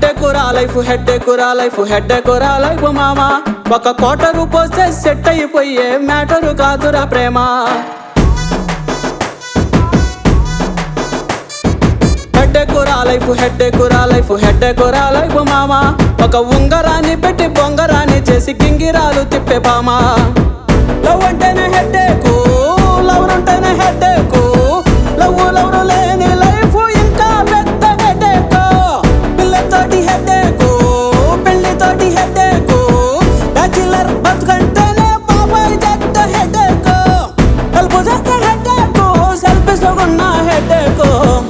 head ఎక్కురా life head ఎక్కురా life head ఎక్కురా లైఫ్ మామా ఒక కోటరు పోస్తే సెట్ అయిపోయే మ్యాటరు కాదురా ప్రేమ హెడ్ ఎక్కురా లైఫ్ హెడ్ ఎక్కురా లైఫ్ హెడ్ ఎక్కురా లైఫ్ మామా ఒక ఉంగరాన్ని పెట్టి బొంగరాన్ని చేసి గింగిరాలు తిప్పే బామా లవ్ అంటేనే హెడ్ ఎక్కు లవ్ అంటేనే హెడ్ ఎక్కు లవ్ లవ్ లేని లైఫ్ ఇంకా పెద్ద హెడ్ ఎక్కు పిల్లతోటి హెడ్ ఎక్కు పెళ్లితోటి హెడ్ ఎక్కు బ్యాచులర్ బతుకంటేనే బాబాయ్ చెత్త హెడ్ ఎక్కు హెల్ప్ చేస్తే హెడ్ ఎక్కు సెల్ఫీస్ లో ఉన్న హెడ్ ఎక్కు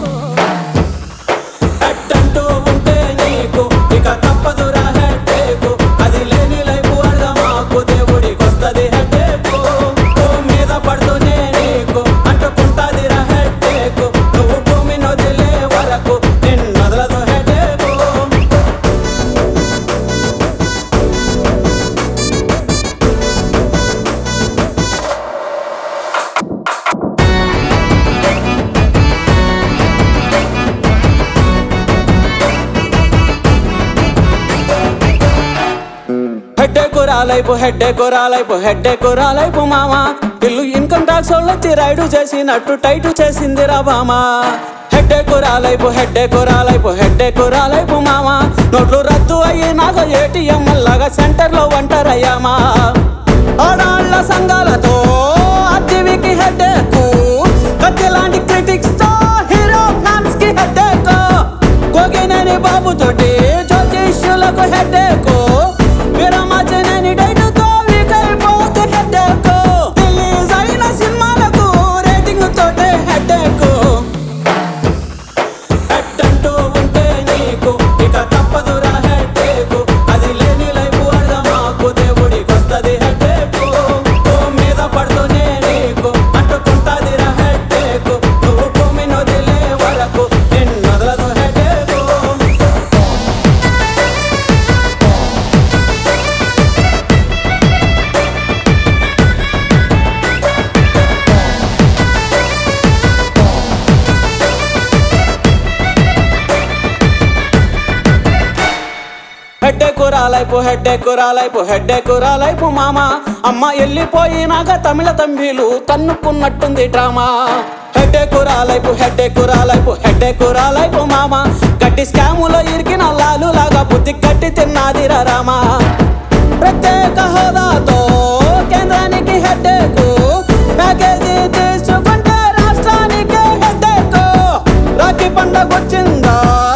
హెడ్డంటూ ఉంటే నీకు ఇక తప్పదురా హెడ్డేకు అది లేని లైఫ్ అర్థమాకు దేవుడికొస్తది హెడ్డేకు భూమి మీద పడుతూనే నీకు అంటుకుంటాదిరా హెడ్డేకు నువ్వు భూమి నొదిలే వరకు నిన్నొదలదు హెడ్డేకు హెడ్డే కురాలైపు హెడ్డే కురాలైపు హెడ్డే కురాలైపు మామ ఇల్లు ఇన్కమ్ ట్యాక్స్ వాళ్ళొచ్చి రైడు చేసినట్టు టైటు చేసింది రా బామా హెడ్డే కురాలైపు హెడ్డే కురాలైపు హెడ్డే కురాలైపు మామ నోట్లు రద్దు అయ్యి నాకు ఏటీఎం లాగా సెంటర్ లో ఒంటరయ్యామా ఆడాళ్ళ సంఘాలతో అతివికి హెడ్డేకు కత్తి లాంటి క్రిటిక్స్ తో హీరో ఫ్యాన్స్ కి హెడ్డేకు కోగినేని బాబుతోటి జ్యోతిష్యులకు హెడ్డేకు విరమచనేని డైటుతో వీకైపోతే హెడ్డేకు రిలీజ్ అయిన సినిమాలకు రేటింగ్ తోటే హెడ్డేకు హెడ్ అంటూ ఉంటే నీకు ఇక తప్పదురా హెడ్డేకు అది లేని లైఫ్ అర్థమాకు దేవుడికొస్తది హెడ్డేకు భూమి మీద పడుతూనే నీకు అంటుకుంటాదిరా హెడ్డేకు నువ్వు భూమి నొదిలే వరకు నిన్నొదలదు హెడ్డేకు హెడ్డే కురాలైపు హెడ్డే కురాలైపు హెడ్డే కురాలైపు మామ అమ్మ వెళ్ళిపోయినాక తమిళ తంబిలు తన్నుకున్నట్టుంది డ్రామా హెడ్డే కురాలైపు హెడ్డే కురాలైపు హెడ్డే కురాలైపు మామ గట్టి స్కాములో ఇరికిన లాలు లాగా బుద్ధి కట్టి తిన్నాదిరా రామా ప్రత్యేక హోదాతో కేంద్రానికి హెడ్డేకు ప్యాకేజీ తీసుకుంటే రాష్ట్రానికి హెడ్డేకు రాఖీ పండగ వచ్చిందా